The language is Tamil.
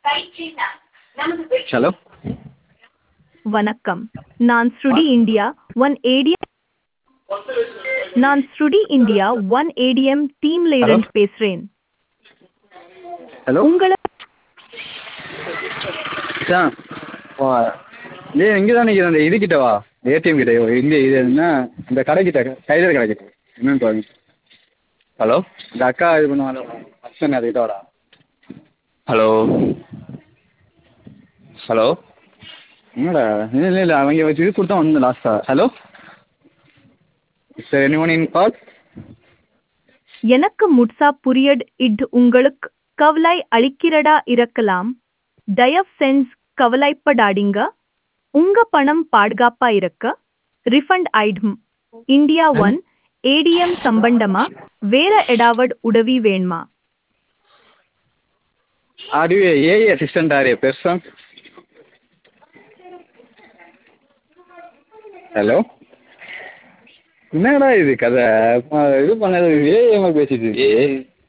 ஹலோ வணக்கம் நான் ஸ்ருடி இந்தியா ஒன் ஏடிஎம் நான் ஸ்ருடி இந்தியா ஒன் ஏடிஎம் டீம்ல இருந்து பேசுறேன் ஹலோ உங்களை சார் டே இங்கே தான் நிற்கிறேன் இந்த இதுக்கிட்ட வா ஏடிஎம் கிட்ட இந்த இது என்ன இந்த கடைக்கிட்ட டைலர் கடைக்கிட்ட என்னன்னு பாருங்க ஹலோ இந்த அக்கா இது பண்ணுவாங்க ஃபஸ்ட்டு அதுக்கிட்ட வாடா ஹலோ ஹலோ என்னடா இல்லை இல்லை இல்லை அவங்க வச்சு இது கொடுத்தா வந்து லாஸ்ட்டாக hello sir any one in call எனக்கு முட்சா புரியட் இட் உங்களுக்கு கவலை அளிக்கிறடா இருக்கலாம் தயவு செஞ்சு கவலைப்படாதீங்க உங்க பணம் பாதுகாப்பா இருக்க ரிஃபண்ட் ஆயிடும் இந்தியா ஒன் ஏடிஎம் சம்பந்தமா வேற ஏதாவது உதவி வேணுமா are you AI assistant or a person hello என்னடா இது கதை இது பண்ணது ஏஐ பேசிட்டு இருக்கு